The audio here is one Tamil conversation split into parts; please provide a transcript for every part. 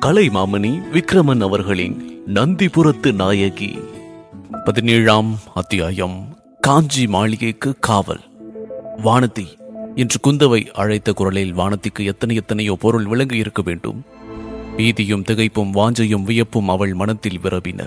கலைமாமணி விக்ரமன் அவர்களின் நந்திபுரத்து நாயகி பதினேழாம் அத்தியாயம் காஞ்சி மாளிகைக்கு காவல் வானதி என்று குந்தவை அழைத்த குரலில் வானதிக்கு எத்தனை எத்தனையோ பொருள் விளங்கி இருக்க வேண்டும் பீதியும் திகைப்பும் வாஞ்சையும் வியப்பும் அவள் மனத்தில் விரவின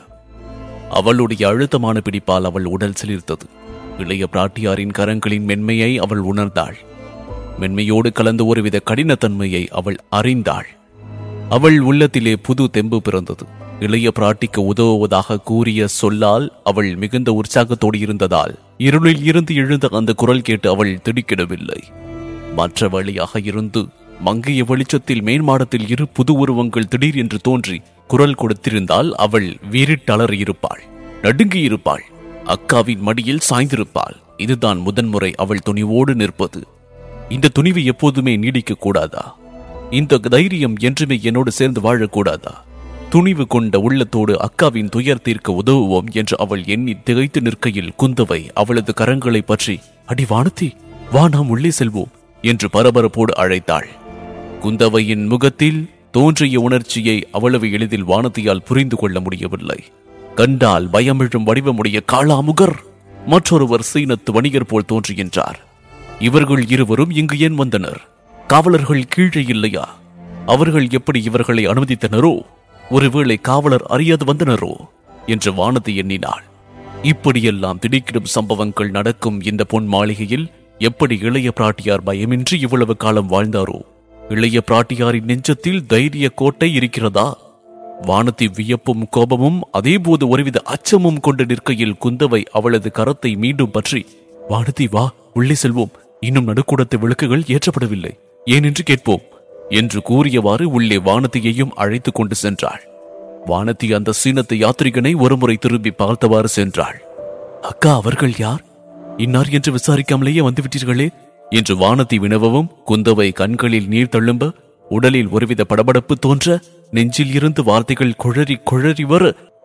அவளுடைய அழுத்தமான பிடிப்பால் அவள் உடல் சிலிர்த்தது இளைய பிராட்டியாரின் கரங்களின் மென்மையை அவள் உணர்ந்தாள் மென்மையோடு கலந்த ஒருவித கடினத்தன்மையை அவள் அறிந்தாள் அவள் உள்ளத்திலே புது தெம்பு பிறந்தது இளைய பிராட்டிக்கு உதவுவதாக கூறிய சொல்லால் அவள் மிகுந்த உற்சாகத்தோடு இருந்ததால் இருளில் இருந்து எழுந்த அந்த குரல் கேட்டு அவள் திடுக்கிடவில்லை மற்ற வழியாக இருந்து மங்கிய வெளிச்சத்தில் மேன்மாடத்தில் இரு புது உருவங்கள் திடீர் என்று தோன்றி குரல் கொடுத்திருந்தால் அவள் வீரிட்டளர் இருப்பாள் நடுங்கி இருப்பாள் அக்காவின் மடியில் சாய்ந்திருப்பாள் இதுதான் முதன்முறை அவள் துணிவோடு நிற்பது இந்த துணிவு எப்போதுமே நீடிக்க கூடாதா இந்த தைரியம் என்றுமே என்னோடு சேர்ந்து வாழக்கூடாதா துணிவு கொண்ட உள்ளத்தோடு அக்காவின் துயர் தீர்க்க உதவுவோம் என்று அவள் எண்ணி திகைத்து நிற்கையில் குந்தவை அவளது கரங்களை பற்றி அடி வானதி வா நாம் உள்ளே செல்வோம் என்று பரபரப்போடு அழைத்தாள் குந்தவையின் முகத்தில் தோன்றிய உணர்ச்சியை அவ்வளவு எளிதில் வானதியால் புரிந்து கொள்ள முடியவில்லை கண்டால் பயமிழும் வடிவமுடைய காளாமுகர் மற்றொருவர் சீனத்து வணிகர் போல் தோன்றுகின்றார் இவர்கள் இருவரும் இங்கு ஏன் வந்தனர் காவலர்கள் கீழே இல்லையா அவர்கள் எப்படி இவர்களை அனுமதித்தனரோ ஒருவேளை காவலர் அறியாது வந்தனரோ என்று வானதி எண்ணினாள் இப்படியெல்லாம் திடுக்கிடும் சம்பவங்கள் நடக்கும் இந்த பொன் மாளிகையில் எப்படி இளைய பிராட்டியார் பயமின்றி இவ்வளவு காலம் வாழ்ந்தாரோ இளைய பிராட்டியாரின் நெஞ்சத்தில் தைரிய கோட்டை இருக்கிறதா வானதி வியப்பும் கோபமும் அதேபோது ஒருவித அச்சமும் கொண்டு நிற்கையில் குந்தவை அவளது கரத்தை மீண்டும் பற்றி வானதி வா உள்ளே செல்வோம் இன்னும் நடுக்கூடத்து விளக்குகள் ஏற்றப்படவில்லை ஏனென்று கேட்போம் என்று கூறியவாறு உள்ளே வானதியையும் அழைத்துக் கொண்டு சென்றாள் வானதி அந்த சீனத்து யாத்ரிகனை ஒருமுறை திரும்பி பார்த்தவாறு சென்றாள் அக்கா அவர்கள் யார் இன்னார் என்று விசாரிக்காமலேயே வந்துவிட்டீர்களே என்று வானதி வினவவும் குந்தவை கண்களில் நீர் தள்ளும்ப உடலில் ஒருவித படபடப்பு தோன்ற நெஞ்சில் இருந்து வார்த்தைகள் குழறி குழறி வர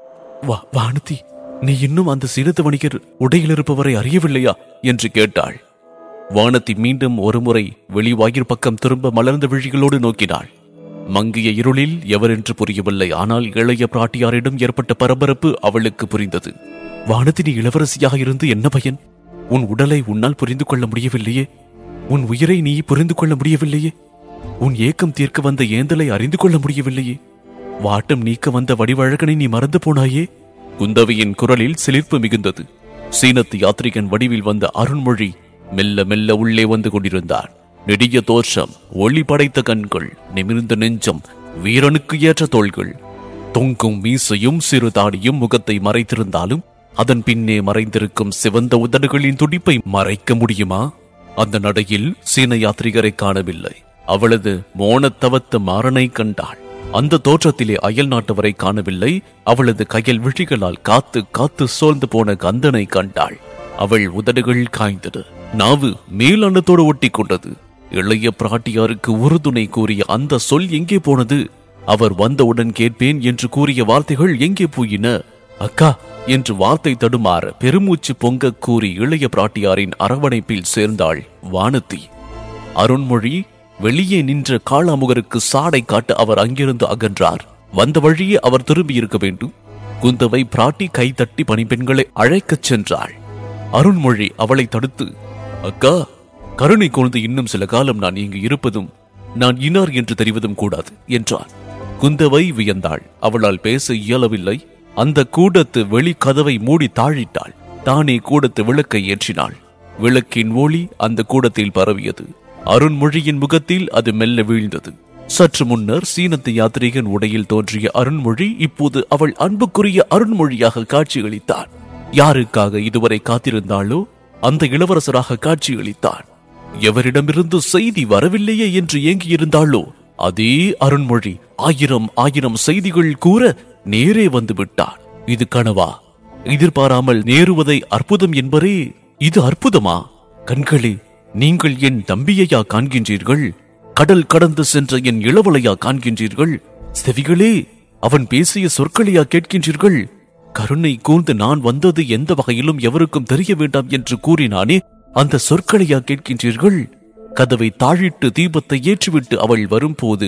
வா வானதி நீ இன்னும் அந்த சீனத்து வணிகர் உடையில் இருப்பவரை அறியவில்லையா என்று கேட்டாள் வானதி மீண்டும் ஒருமுறை வெளிவாயிற் பக்கம் திரும்ப மலர்ந்த விழிகளோடு நோக்கினாள் மங்கிய இருளில் எவரென்று புரியவில்லை ஆனால் இளைய பிராட்டியாரிடம் ஏற்பட்ட பரபரப்பு அவளுக்கு புரிந்தது வானதி நீ இளவரசியாக இருந்து என்ன பயன் உன் உடலை உன்னால் புரிந்து கொள்ள முடியவில்லையே உன் உயிரை நீ புரிந்து கொள்ள முடியவில்லையே உன் ஏக்கம் தீர்க்க வந்த ஏந்தலை அறிந்து கொள்ள முடியவில்லையே வாட்டம் நீக்க வந்த வடிவழகனை நீ மறந்து போனாயே குந்தவையின் குரலில் சிலிர்ப்பு மிகுந்தது சீனத்து யாத்ரிகன் வடிவில் வந்த அருண்மொழி மெல்ல மெல்ல உள்ளே வந்து கொண்டிருந்தான் நெடிய தோற்றம் ஒளி படைத்த கண்கள் நிமிர்ந்த நெஞ்சம் வீரனுக்கு ஏற்ற தோள்கள் தொங்கும் மீசையும் சிறு தாடியும் முகத்தை மறைத்திருந்தாலும் அதன் பின்னே மறைந்திருக்கும் சிவந்த உதடுகளின் துடிப்பை மறைக்க முடியுமா அந்த நடையில் சீன யாத்ரிகரை காணவில்லை அவளது மோனத்தவத்த மாறனை கண்டாள் அந்த தோற்றத்திலே அயல் நாட்டவரை காணவில்லை அவளது கையல் விழிகளால் காத்து காத்து சோர்ந்து போன கந்தனை கண்டாள் அவள் உதடுகள் காய்ந்தது நாவு மேலன்னத்தோடு ஒட்டி கொண்டது இளைய பிராட்டியாருக்கு உறுதுணை கூறிய அந்த சொல் எங்கே போனது அவர் வந்தவுடன் கேட்பேன் என்று கூறிய வார்த்தைகள் எங்கே போயின அக்கா என்று வார்த்தை தடுமாற பெருமூச்சு பொங்க கூறி இளைய பிராட்டியாரின் அரவணைப்பில் சேர்ந்தாள் வானதி அருண்மொழி வெளியே நின்ற காளாமுகருக்கு சாடை காட்ட அவர் அங்கிருந்து அகன்றார் வந்த வழியே அவர் திரும்பி இருக்க வேண்டும் குந்தவை பிராட்டி கை தட்டி பணிப்பெண்களை அழைக்கச் சென்றாள் அருண்மொழி அவளை தடுத்து அக்கா கருணை கொண்டு இன்னும் சில காலம் நான் இங்கு இருப்பதும் நான் இனார் என்று தெரிவதும் கூடாது என்றார் குந்தவை வியந்தாள் அவளால் பேச இயலவில்லை அந்த கூடத்து வெளி கதவை மூடி தாழிட்டாள் தானே கூடத்து விளக்கை ஏற்றினாள் விளக்கின் ஒளி அந்த கூடத்தில் பரவியது அருண்மொழியின் முகத்தில் அது மெல்ல வீழ்ந்தது சற்று முன்னர் சீனத்து யாத்ரீகன் உடையில் தோன்றிய அருண்மொழி இப்போது அவள் அன்புக்குரிய அருண்மொழியாக காட்சியளித்தான் யாருக்காக இதுவரை காத்திருந்தாளோ அந்த இளவரசராக காட்சியளித்தான் எவரிடமிருந்து செய்தி வரவில்லையே என்று ஏங்கியிருந்தாளோ அதே அருண்மொழி ஆயிரம் ஆயிரம் செய்திகள் கூற நேரே வந்து விட்டான் இது கனவா எதிர்பாராமல் நேருவதை அற்புதம் என்பரே இது அற்புதமா கண்களே நீங்கள் என் தம்பியையா காண்கின்றீர்கள் கடல் கடந்து சென்ற என் இளவலையா காண்கின்றீர்கள் செவிகளே அவன் பேசிய சொற்களையா கேட்கின்றீர்கள் கருணை கூர்ந்து நான் வந்தது எந்த வகையிலும் எவருக்கும் தெரிய வேண்டாம் என்று கூறினானே அந்த சொற்களையா கேட்கின்றீர்கள் கதவை தாழிட்டு தீபத்தை ஏற்றிவிட்டு அவள் வரும்போது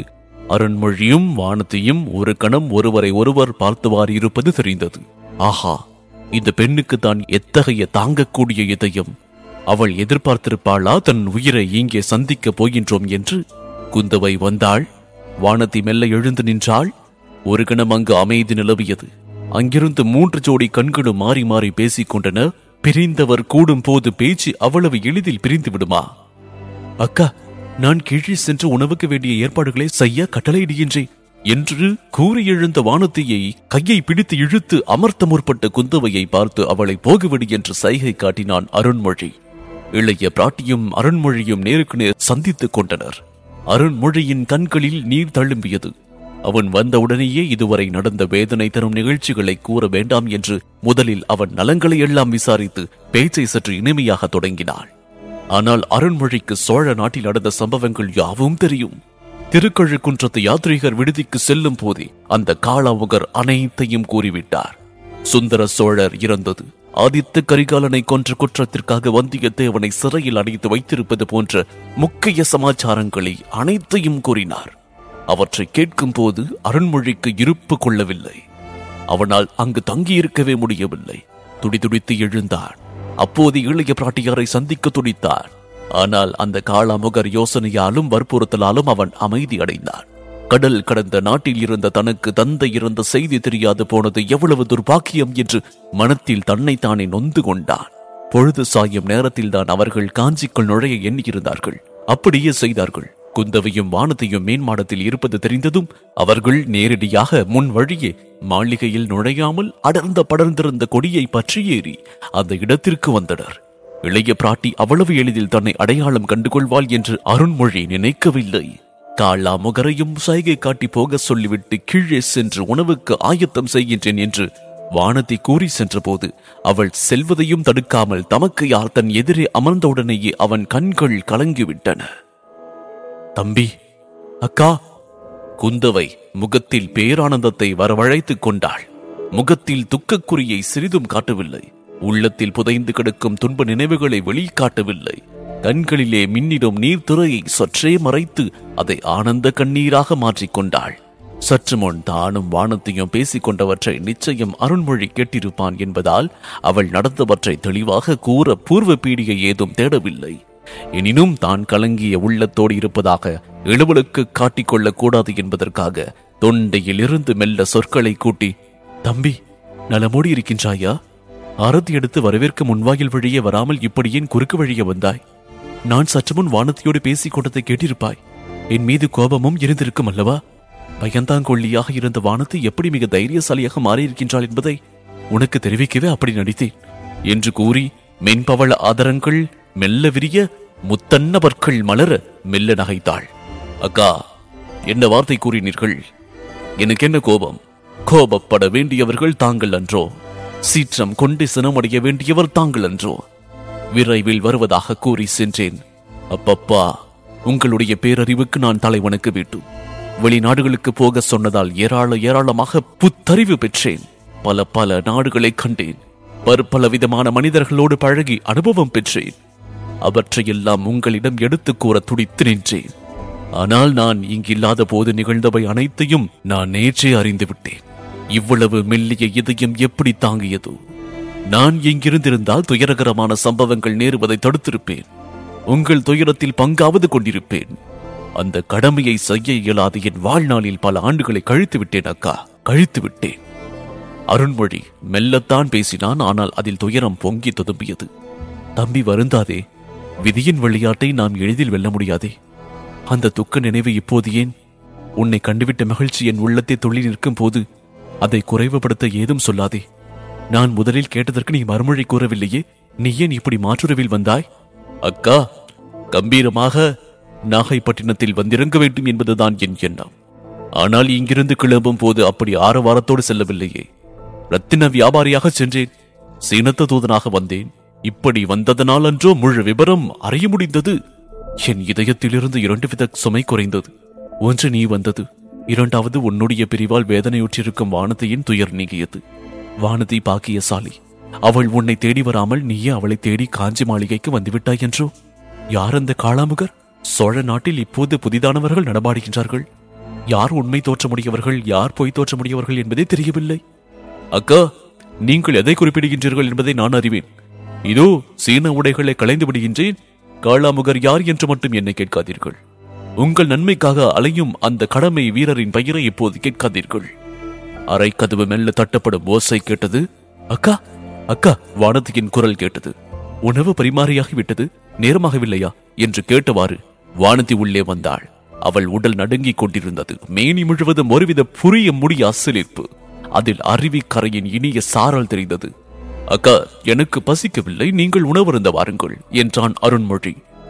அருண்மொழியும் வானத்தையும் ஒரு கணம் ஒருவரை ஒருவர் பார்த்தவாறு இருப்பது தெரிந்தது ஆஹா இந்த பெண்ணுக்கு தான் எத்தகைய தாங்கக்கூடிய இதயம் அவள் எதிர்பார்த்திருப்பாளா தன் உயிரை இங்கே சந்திக்கப் போகின்றோம் என்று குந்தவை வந்தாள் வானதி மெல்ல எழுந்து நின்றாள் ஒரு கணம் அங்கு அமைதி நிலவியது அங்கிருந்து மூன்று ஜோடி கண்களும் மாறி மாறி பேசிக் கொண்டன பிரிந்தவர் கூடும் போது பேச்சு அவ்வளவு எளிதில் பிரிந்து விடுமா அக்கா நான் கீழே சென்று உணவுக்கு வேண்டிய ஏற்பாடுகளை செய்ய கட்டளையிடுகின்றேன் என்று கூறி எழுந்த வானதியை கையை பிடித்து இழுத்து அமர்த்த முற்பட்ட குந்தவையை பார்த்து அவளை போகுவிடு என்று சைகை காட்டினான் அருண்மொழி இளைய பிராட்டியும் அருண்மொழியும் நேருக்கு நேர் சந்தித்துக் கொண்டனர் அருண்மொழியின் கண்களில் நீர் தழும்பியது அவன் வந்தவுடனேயே இதுவரை நடந்த வேதனை தரும் நிகழ்ச்சிகளை கூற வேண்டாம் என்று முதலில் அவன் நலங்களை எல்லாம் விசாரித்து பேச்சை சற்று இனிமையாக தொடங்கினாள் ஆனால் அருண்மொழிக்கு சோழ நாட்டில் நடந்த சம்பவங்கள் யாவும் தெரியும் திருக்கழுக்குன்றத்து யாத்ரீகர் விடுதிக்கு செல்லும் போதே அந்த காளாமுகர் அனைத்தையும் கூறிவிட்டார் சுந்தர சோழர் இறந்தது ஆதித்த கரிகாலனை கொன்ற குற்றத்திற்காக வந்தியத்தேவனை சிறையில் அடைத்து வைத்திருப்பது போன்ற முக்கிய சமாச்சாரங்களை அனைத்தையும் கூறினார் அவற்றை கேட்கும் போது அருண்மொழிக்கு இருப்பு கொள்ளவில்லை அவனால் அங்கு தங்கியிருக்கவே முடியவில்லை துடிதுடித்து எழுந்தான் அப்போது இளைய பிராட்டியாரை சந்திக்க துடித்தார் ஆனால் அந்த காளாமுகர் யோசனையாலும் வற்புறுத்தலாலும் அவன் அமைதி அடைந்தான் கடல் கடந்த நாட்டில் இருந்த தனக்கு தந்தை இருந்த செய்தி தெரியாது போனது எவ்வளவு துர்பாக்கியம் என்று மனத்தில் தன்னைத்தானே நொந்து கொண்டான் பொழுது சாயும் நேரத்தில் தான் அவர்கள் காஞ்சிக்குள் நுழைய எண்ணியிருந்தார்கள் அப்படியே செய்தார்கள் குந்தவையும் வானத்தையும் மேன்மாடத்தில் இருப்பது தெரிந்ததும் அவர்கள் நேரடியாக முன் வழியே மாளிகையில் நுழையாமல் அடர்ந்த படர்ந்திருந்த கொடியை பற்றி ஏறி அந்த இடத்திற்கு வந்தனர் இளைய பிராட்டி அவ்வளவு எளிதில் தன்னை அடையாளம் கண்டுகொள்வாள் என்று அருண்மொழி நினைக்கவில்லை காளா முகரையும் சைகை காட்டி போக சொல்லிவிட்டு கீழே சென்று உணவுக்கு ஆயத்தம் செய்கின்றேன் என்று வானத்தை கூறி சென்றபோது அவள் செல்வதையும் தடுக்காமல் தமக்கு யார் தன் எதிரே அமர்ந்தவுடனேயே அவன் கண்கள் கலங்கிவிட்டன தம்பி அக்கா குந்தவை முகத்தில் பேரானந்தத்தை வரவழைத்துக் கொண்டாள் முகத்தில் துக்கக்குறியை சிறிதும் காட்டவில்லை உள்ளத்தில் புதைந்து கிடக்கும் துன்ப நினைவுகளை வெளிக்காட்டவில்லை கண்களிலே மின்னிடும் நீர்த்துறையை சற்றே மறைத்து அதை ஆனந்த கண்ணீராக மாற்றிக்கொண்டாள் சற்று முன் தானும் வானத்தையும் பேசிக் கொண்டவற்றை நிச்சயம் அருண்மொழி கேட்டிருப்பான் என்பதால் அவள் நடந்தவற்றை தெளிவாக கூற பூர்வ பீடிகை ஏதும் தேடவில்லை எனினும் தான் கலங்கிய உள்ளத்தோடு இருப்பதாக இளவலுக்கு காட்டிக்கொள்ளக் கூடாது என்பதற்காக தொண்டையில் இருந்து மெல்ல சொற்களை கூட்டி தம்பி நலமோடி இருக்கின்றாயா ஆரத்தி எடுத்து வரவேற்க முன்வாயில் வழியே வராமல் இப்படி ஏன் குறுக்கு வழியே வந்தாய் நான் சற்று முன் வானத்தியோடு பேசிக் கொண்டதை கேட்டிருப்பாய் என் மீது கோபமும் இருந்திருக்கும் அல்லவா பயந்தாங்கொள்ளியாக இருந்த வானத்து எப்படி மிக தைரியசாலியாக மாறியிருக்கின்றாள் என்பதை உனக்கு தெரிவிக்கவே அப்படி நடித்தேன் என்று கூறி மென்பவள ஆதரங்கள் மெல்ல விரிய முத்தன்ன பற்கள் மலர மெல்ல நகைத்தாள் அக்கா என்ன வார்த்தை கூறினீர்கள் எனக்கு என்ன கோபம் கோபப்பட வேண்டியவர்கள் தாங்கள் அன்றோ சீற்றம் கொண்டு சினமடைய வேண்டியவர் தாங்கள் அன்றோ விரைவில் வருவதாக கூறி சென்றேன் அப்பப்பா உங்களுடைய பேரறிவுக்கு நான் தலைவனுக்கு வேண்டும் வெளிநாடுகளுக்கு போக சொன்னதால் ஏராள ஏராளமாக புத்தறிவு பெற்றேன் பல பல நாடுகளை கண்டேன் பற்பல விதமான மனிதர்களோடு பழகி அனுபவம் பெற்றேன் அவற்றையெல்லாம் உங்களிடம் எடுத்துக் கூற துடித்து நின்றேன் ஆனால் நான் இங்கில்லாத போது நிகழ்ந்தவை அனைத்தையும் நான் நேற்றே அறிந்து விட்டேன் இவ்வளவு மெல்லிய இதயம் எப்படி தாங்கியதோ நான் இங்கிருந்திருந்தால் துயரகரமான சம்பவங்கள் நேருவதை தடுத்திருப்பேன் உங்கள் துயரத்தில் பங்காவது கொண்டிருப்பேன் அந்த கடமையை செய்ய இயலாது என் வாழ்நாளில் பல ஆண்டுகளை கழித்து விட்டேன் அக்கா கழித்து விட்டேன் அருண்மொழி மெல்லத்தான் பேசினான் ஆனால் அதில் துயரம் பொங்கி துதும்பியது தம்பி வருந்தாதே விதியின் விளையாட்டை நாம் எளிதில் வெல்ல முடியாதே அந்த துக்க நினைவு இப்போது ஏன் உன்னை கண்டுவிட்ட மகிழ்ச்சி என் உள்ளத்தை துள்ளி நிற்கும் போது அதை குறைவுபடுத்த ஏதும் சொல்லாதே நான் முதலில் கேட்டதற்கு நீ மறுமொழி கூறவில்லையே நீ ஏன் இப்படி மாற்றுறவில் வந்தாய் அக்கா கம்பீரமாக நாகைப்பட்டினத்தில் வந்திறங்க வேண்டும் என்பதுதான் என் எண்ணம் ஆனால் இங்கிருந்து கிளம்பும் போது அப்படி ஆரவாரத்தோடு செல்லவில்லையே ரத்தின வியாபாரியாக சென்றேன் சீனத்த தூதனாக வந்தேன் இப்படி வந்ததனால் அன்றோ முழு விபரம் அறிய முடிந்தது என் இதயத்திலிருந்து இரண்டு வித சுமை குறைந்தது ஒன்று நீ வந்தது இரண்டாவது உன்னுடைய பிரிவால் வேதனையுற்றிருக்கும் வானதியின் துயர் நீங்கியது வானதி பாக்கியசாலி அவள் உன்னை தேடி வராமல் நீயே அவளை தேடி காஞ்சி மாளிகைக்கு வந்துவிட்டாய் என்றோ யார் அந்த காளாமுகர் சோழ நாட்டில் இப்போது புதிதானவர்கள் நடமாடுகின்றார்கள் யார் உண்மை தோற்றமுடையவர்கள் யார் பொய் தோற்றமுடையவர்கள் என்பதே தெரியவில்லை அக்கா நீங்கள் எதை குறிப்பிடுகின்றீர்கள் என்பதை நான் அறிவேன் இதோ சீன உடைகளை களைந்து விடுகின்றேன் காளாமுகர் யார் என்று மட்டும் என்னை கேட்காதீர்கள் உங்கள் நன்மைக்காக அலையும் அந்த கடமை வீரரின் பெயரை இப்போது கேட்காதீர்கள் அறை கதவு மெல்ல தட்டப்படும் ஓசை கேட்டது அக்கா அக்கா வானதியின் குரல் கேட்டது உணவு பரிமாறியாகிவிட்டது நேரமாகவில்லையா என்று கேட்டவாறு வானதி உள்ளே வந்தாள் அவள் உடல் நடுங்கிக் கொண்டிருந்தது மேனி முழுவதும் ஒருவித புரிய முடிய அசலிப்பு அதில் அருவிக்கரையின் இனிய சாரல் தெரிந்தது அக்கா எனக்கு பசிக்கவில்லை நீங்கள் உணவருந்த வாருங்கள் என்றான் அருண்மொழி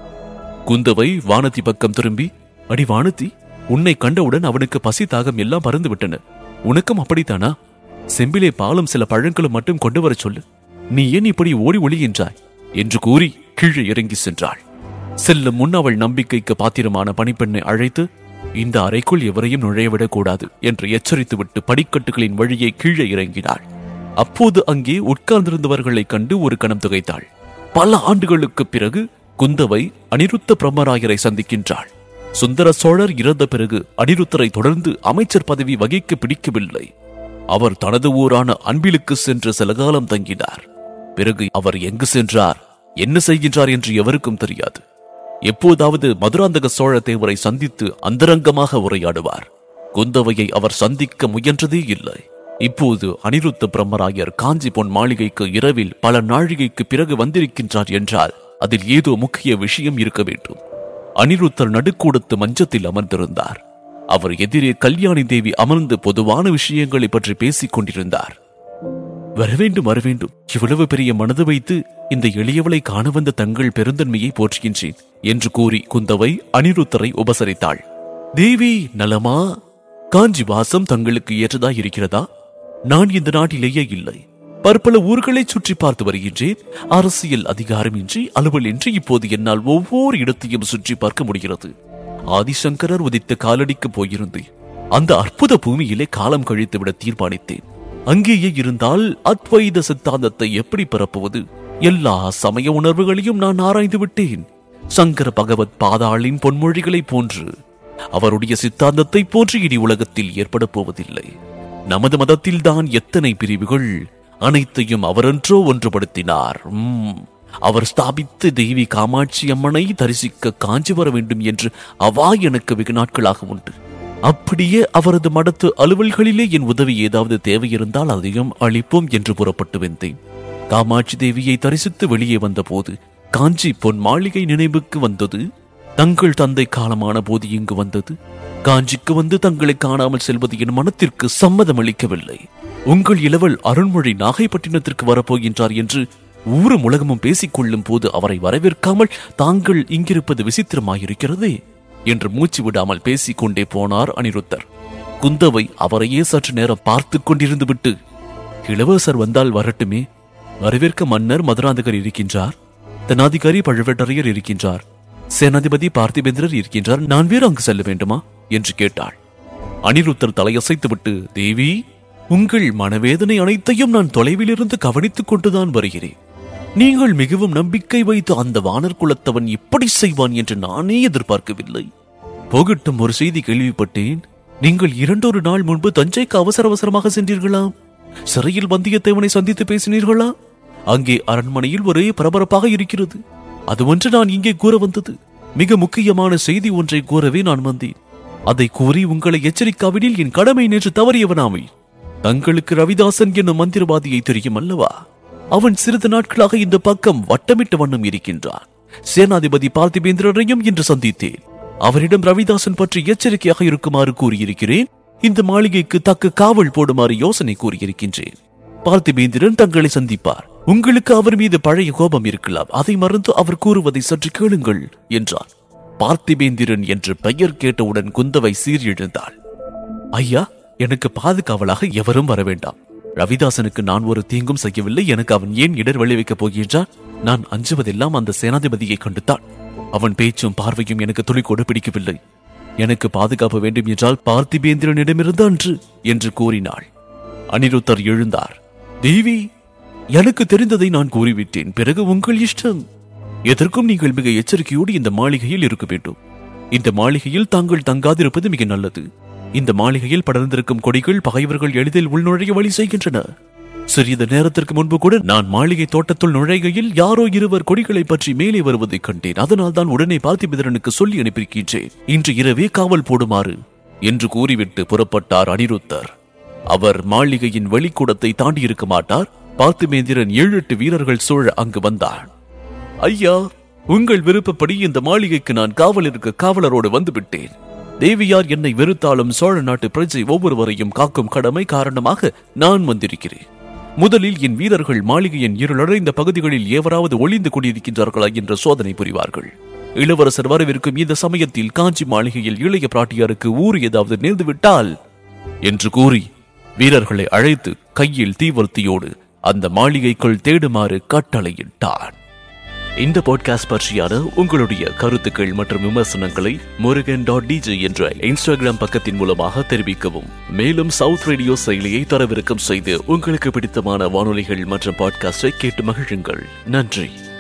குந்தவை வானதி பக்கம் திரும்பி அடி வானதி உன்னை கண்டவுடன் அவனுக்கு பசி தாகம் எல்லாம் பறந்து விட்டன உனக்கும் அப்படித்தானா செம்பிலே பாலும் சில பழங்களும் மட்டும் கொண்டு வரச் சொல்லு நீ ஏன் இப்படி ஓடி ஒளிகின்றாய் என்று கூறி கீழே இறங்கி சென்றாள் செல்லும் முன் அவள் நம்பிக்கைக்கு பாத்திரமான பணிப்பெண்ணை அழைத்து இந்த அறைக்குள் எவரையும் நுழையவிடக் கூடாது என்று எச்சரித்துவிட்டு படிக்கட்டுகளின் வழியே கீழே இறங்கினாள் அப்போது அங்கே உட்கார்ந்திருந்தவர்களைக் கண்டு ஒரு கணம் திகைத்தாள் பல ஆண்டுகளுக்குப் பிறகு குந்தவை அனிருத்த பிரம்மராயரை சந்திக்கின்றாள் சுந்தர சோழர் இறந்த பிறகு அனிருத்தரை தொடர்ந்து அமைச்சர் பதவி வகிக்க பிடிக்கவில்லை அவர் தனது ஊரான அன்பிலுக்கு சென்று சில காலம் தங்கினார் பிறகு அவர் எங்கு சென்றார் என்ன செய்கின்றார் என்று எவருக்கும் தெரியாது எப்போதாவது மதுராந்தக சோழ தேவரை சந்தித்து அந்தரங்கமாக உரையாடுவார் குந்தவையை அவர் சந்திக்க முயன்றதே இல்லை இப்போது அனிருத்த பிரம்மராயர் காஞ்சி பொன் மாளிகைக்கு இரவில் பல நாழிகைக்கு பிறகு வந்திருக்கின்றார் என்றால் அதில் ஏதோ முக்கிய விஷயம் இருக்க வேண்டும் அனிருத்தர் நடுக்கூடத்து மஞ்சத்தில் அமர்ந்திருந்தார் அவர் எதிரே கல்யாணி தேவி அமர்ந்து பொதுவான விஷயங்களை பற்றி பேசிக் கொண்டிருந்தார் வரவேண்டும் வரவேண்டும் இவ்வளவு பெரிய மனது வைத்து இந்த எளியவளை காண வந்த தங்கள் பெருந்தன்மையை போற்றுகின்றேன் என்று கூறி குந்தவை அனிருத்தரை உபசரித்தாள் தேவி நலமா காஞ்சி வாசம் தங்களுக்கு ஏற்றதா இருக்கிறதா நான் இந்த நாட்டிலேயே இல்லை பற்பல ஊர்களை சுற்றி பார்த்து வருகின்றேன் அரசியல் அதிகாரமின்றி அலுவலின்றி இப்போது என்னால் ஒவ்வொரு இடத்தையும் சுற்றி பார்க்க முடிகிறது ஆதிசங்கரர் உதித்த காலடிக்கு போயிருந்தேன் அந்த அற்புத பூமியிலே காலம் கழித்து விட தீர்மானித்தேன் அங்கேயே இருந்தால் அத்வைத சித்தாந்தத்தை எப்படி பரப்புவது எல்லா சமய உணர்வுகளையும் நான் ஆராய்ந்து விட்டேன் சங்கர பகவத் பாதாளின் பொன்மொழிகளைப் போன்று அவருடைய சித்தாந்தத்தை போன்று இனி உலகத்தில் ஏற்பட போவதில்லை நமது மதத்தில்தான் எத்தனை பிரிவுகள் அனைத்தையும் அவரன்றோ ஒன்றுபடுத்தினார் உம். அவர் ஸ்தாபித்த தேவி காமாட்சி அம்மனை தரிசிக்க காஞ்சி வர வேண்டும் என்று அவா எனக்கு வெகு நாட்களாக உண்டு அப்படியே அவரது மடத்து அலுவல்களிலே என் உதவி ஏதாவது தேவை இருந்தால் அதையும் அளிப்போம் என்று புறப்பட்டு வந்தேன் காமாட்சி தேவியை தரிசித்து வெளியே வந்தபோது காஞ்சி பொன் மாளிகை நினைவுக்கு வந்தது தங்கள் தந்தை காலமான போது இங்கு வந்தது காஞ்சிக்கு வந்து தங்களை காணாமல் செல்வது என் மனத்திற்கு சம்மதம் அளிக்கவில்லை உங்கள் இளவல் அருண்மொழி நாகைப்பட்டினத்திற்கு வரப்போகின்றார் என்று ஊரும் உலகமும் பேசிக் கொள்ளும் போது அவரை வரவேற்காமல் தாங்கள் இங்கிருப்பது விசித்திரமாயிருக்கிறதே என்று மூச்சு விடாமல் பேசிக் கொண்டே போனார் அனிருத்தர் குந்தவை அவரையே சற்று நேரம் பார்த்துக் கொண்டிருந்து விட்டு இளவரசர் வந்தால் வரட்டுமே வரவேற்க மன்னர் மதுராந்தகர் இருக்கின்றார் தனாதிகாரி பழுவேட்டரையர் இருக்கின்றார் சேனாதிபதி பார்த்திபேந்திரர் இருக்கின்றார் நான் வேறு அங்கு செல்ல வேண்டுமா என்று கேட்டாள் அனிருத்தர் தலையசைத்துவிட்டு தேவி உங்கள் மனவேதனை அனைத்தையும் நான் தொலைவிலிருந்து கவனித்துக் கொண்டுதான் வருகிறேன் நீங்கள் மிகவும் நம்பிக்கை வைத்து அந்த வானர் குலத்தவன் இப்படி செய்வான் என்று நானே எதிர்பார்க்கவில்லை போகட்டும் ஒரு செய்தி கேள்விப்பட்டேன் நீங்கள் இரண்டொரு நாள் முன்பு தஞ்சைக்கு அவசர அவசரமாக சென்றீர்களாம் சிறையில் வந்தியத்தேவனை சந்தித்து பேசினீர்களா அங்கே அரண்மனையில் ஒரே பரபரப்பாக இருக்கிறது அது ஒன்று நான் இங்கே கூற வந்தது மிக முக்கியமான செய்தி ஒன்றை கூறவே நான் வந்தேன் அதை கூறி உங்களை எச்சரிக்காவிடில் என் கடமை நேற்று தவறியவனாமை தங்களுக்கு ரவிதாசன் என்னும் மந்திரவாதியை தெரியும் அல்லவா அவன் சிறிது நாட்களாக இந்த பக்கம் வட்டமிட்ட வண்ணம் இருக்கின்றான் சேனாதிபதி பார்த்திபேந்திரரையும் இன்று சந்தித்தேன் அவரிடம் ரவிதாசன் பற்றி எச்சரிக்கையாக இருக்குமாறு கூறியிருக்கிறேன் இந்த மாளிகைக்கு தக்க காவல் போடுமாறு யோசனை கூறியிருக்கின்றேன் பார்த்திபேந்திரன் தங்களை சந்திப்பார் உங்களுக்கு அவர் மீது பழைய கோபம் இருக்கலாம் அதை மறந்து அவர் கூறுவதை சற்று கேளுங்கள் என்றார் பார்த்திபேந்திரன் என்று பெயர் கேட்டவுடன் குந்தவை சீரியெழுந்தாள் ஐயா எனக்கு பாதுகாவலாக எவரும் வர வேண்டாம் ரவிதாசனுக்கு நான் ஒரு தீங்கும் செய்யவில்லை எனக்கு அவன் ஏன் இடர் விளைவிக்கப் போகின்றான் நான் அஞ்சுவதெல்லாம் அந்த சேனாதிபதியை கண்டுத்தான் அவன் பேச்சும் பார்வையும் எனக்கு துளிக்கோடு பிடிக்கவில்லை எனக்கு பாதுகாப்பு வேண்டும் என்றால் பார்த்திபேந்திரனிடமிருந்து அன்று என்று கூறினாள் அனிருத்தர் எழுந்தார் தேவி எனக்கு தெரிந்ததை நான் கூறிவிட்டேன் பிறகு உங்கள் இஷ்டம் எதற்கும் நீங்கள் மிக எச்சரிக்கையோடு இந்த மாளிகையில் இருக்க வேண்டும் இந்த மாளிகையில் தாங்கள் தங்காதிருப்பது மிக நல்லது இந்த மாளிகையில் படர்ந்திருக்கும் கொடிகள் பகைவர்கள் எளிதில் உள்நுழைய வழி செய்கின்றன சிறிது நேரத்திற்கு முன்பு கூட நான் மாளிகை தோட்டத்துள் நுழைகையில் யாரோ இருவர் கொடிகளை பற்றி மேலே வருவதைக் கண்டேன் அதனால் தான் உடனே பார்த்திபேந்திரனுக்கு சொல்லி அனுப்பியிருக்கின்றேன் இன்று இரவே காவல் போடுமாறு என்று கூறிவிட்டு புறப்பட்டார் அனிருத்தர் அவர் மாளிகையின் வெளிக்கூடத்தை தாண்டி இருக்க மாட்டார் பார்த்திபேந்திரன் ஏழு எட்டு வீரர்கள் சூழ அங்கு வந்தான் ஐயா உங்கள் விருப்பப்படி இந்த மாளிகைக்கு நான் காவலருக்கு காவலரோடு வந்துவிட்டேன் தேவியார் என்னை வெறுத்தாலும் சோழ நாட்டு பிரஜை ஒவ்வொருவரையும் காக்கும் கடமை காரணமாக நான் வந்திருக்கிறேன் முதலில் என் வீரர்கள் மாளிகையின் இருளடைந்த பகுதிகளில் எவராவது ஒளிந்து கொண்டிருக்கின்றார்களா என்ற சோதனை புரிவார்கள் இளவரசர் வரவிருக்கும் இந்த சமயத்தில் காஞ்சி மாளிகையில் இளைய பிராட்டியாருக்கு ஊர் ஏதாவது நேர்ந்துவிட்டால் என்று கூறி வீரர்களை அழைத்து கையில் தீவர்த்தியோடு அந்த மாளிகைக்குள் தேடுமாறு கட்டளையிட்டான் இந்த பாட்காஸ்ட் பற்றியான உங்களுடைய கருத்துக்கள் மற்றும் விமர்சனங்களை முருகன் டாட் டிஜே என்ற இன்ஸ்டாகிராம் பக்கத்தின் மூலமாக தெரிவிக்கவும் மேலும் சவுத் ரேடியோ செயலியை தரவிறக்கம் செய்து உங்களுக்கு பிடித்தமான வானொலிகள் மற்றும் பாட்காஸ்டை கேட்டு மகிழுங்கள் நன்றி